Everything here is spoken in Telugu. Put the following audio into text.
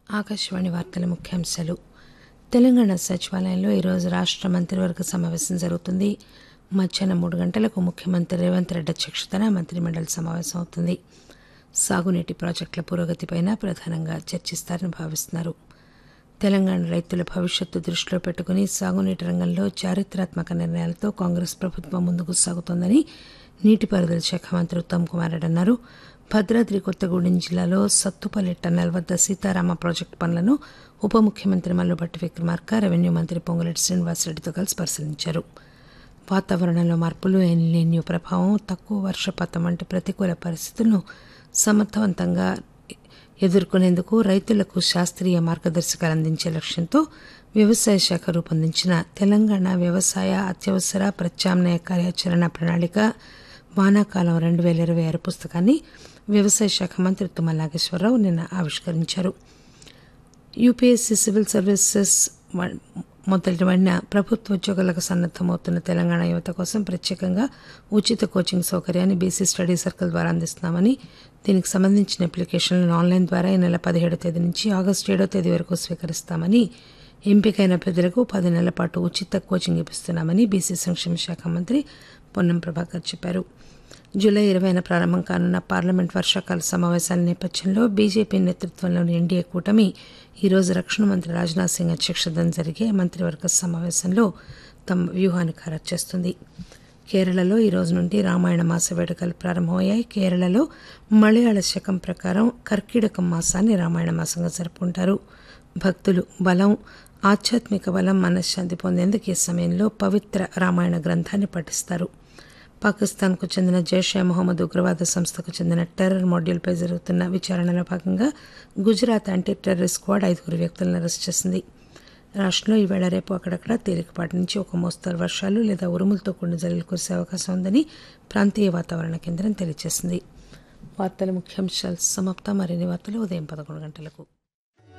ఆకాశవాణి వార్తల ముఖ్యాంశాలు తెలంగాణ సచివాలయంలో ఈరోజు రాష్ట మంత్రివర్గ సమావేశం జరుగుతుంది మధ్యాహ్నం మూడు గంటలకు ముఖ్యమంత్రి రేవంత్ రెడ్డి అధ్యక్షతన మంత్రిమండలి సమావేశం అవుతుంది సాగునీటి ప్రాజెక్టుల పురోగతిపై ప్రధానంగా చర్చిస్తారని భావిస్తున్నారు తెలంగాణ రైతుల భవిష్యత్తు దృష్టిలో పెట్టుకుని సాగునీటి రంగంలో చారిత్రాత్మక నిర్ణయాలతో కాంగ్రెస్ ప్రభుత్వం ముందుకు సాగుతోందని నీటిపారుదల శాఖ మంత్రి ఉత్తమ్ కుమార్ రెడ్డి అన్నారు భద్రాద్రి కొత్తగూడెం జిల్లాలో సత్తుపల్లి టన్నెల్ వద్ద సీతారామ ప్రాజెక్టు పనులను ఉప ముఖ్యమంత్రి మల్లుభట్టి విక్రమార్క రెవెన్యూ మంత్రి పొంగులేటి శ్రీనివాసరెడ్డితో కలిసి పరిశీలించారు వాతావరణంలో మార్పులు ఎన్లీన్యూ ప్రభావం తక్కువ వర్షపాతం వంటి ప్రతికూల పరిస్థితులను సమర్థవంతంగా ఎదుర్కొనేందుకు రైతులకు శాస్త్రీయ మార్గదర్శకాలు అందించే లక్ష్యంతో వ్యవసాయ శాఖ రూపొందించిన తెలంగాణ వ్యవసాయ అత్యవసర ప్రత్యామ్నాయ కార్యాచరణ ప్రణాళిక వానాకాలం రెండు పేల ఇరవై ఆరు పుస్తకాన్ని వ్యవసాయ శాఖ మంత్రి తుమ్మల నాగేశ్వరరావు నిన్న ఆవిష్కరించారు యూపీఎస్సీ సివిల్ సర్వీసెస్ మొదలైన ప్రభుత్వ ఉద్యోగాలకు సన్నద్దమవుతున్న తెలంగాణ యువత కోసం ప్రత్యేకంగా ఉచిత కోచింగ్ సౌకర్యాన్ని బీసీ స్టడీ సర్కిల్ ద్వారా అందిస్తున్నామని దీనికి సంబంధించిన అప్లికేషన్లను ఆన్లైన్ ద్వారా ఈ నెల పదిహేడో తేదీ నుంచి ఆగస్టు ఏడో తేదీ వరకు స్వీకరిస్తామని ఎంపికైన అభ్యర్థులకు పది నెలల పాటు ఉచిత కోచింగ్ ఇప్పిస్తున్నామని బీసీ సంక్షేమ శాఖ మంత్రి పొన్నం ప్రభాకర్ చెప్పారు జూలై ఇరవైన ప్రారంభం కానున్న పార్లమెంట్ వర్షాకాల సమావేశాల నేపథ్యంలో బీజేపీ నేతృత్వంలోని ఎన్డీఏ కూటమి ఈరోజు రక్షణ మంత్రి రాజ్నాథ్ సింగ్ అధ్యక్షతన జరిగే మంత్రివర్గ సమావేశంలో తమ వ్యూహాన్ని ఖరారు చేస్తుంది కేరళలో ఈ రోజు నుండి రామాయణ మాస వేడుకలు ప్రారంభమయ్యాయి కేరళలో మలయాళ శకం ప్రకారం కర్కీడకం మాసాన్ని రామాయణ మాసంగా జరుపుకుంటారు భక్తులు బలం ఆధ్యాత్మిక బలం మనశ్శాంతి పొందేందుకు ఈ సమయంలో పవిత్ర రామాయణ గ్రంథాన్ని పఠిస్తారు పాకిస్తాన్కు చెందిన జైషే మొహమ్మద్ ఉగ్రవాద సంస్థకు చెందిన టెర్రర్ మాడ్యూల్పై జరుగుతున్న విచారణలో భాగంగా గుజరాత్ యాంటీ టెర్రర్ స్క్వాడ్ ఐదుగురు వ్యక్తులను అరెస్ట్ చేసింది రాష్టంలో ఈవేళ రేపు అక్కడక్కడ తేలికపాటి నుంచి ఒక మోస్తరు వర్షాలు లేదా ఉరుములతో కూడిన జల్లులు కురిసే అవకాశం ఉందని ప్రాంతీయ వాతావరణ కేంద్రం తెలియజేసింది వార్తల ముఖ్యాంశాలు సమాప్తం మరిన్ని వార్తలు ఉదయం పదకొండు గంటలకు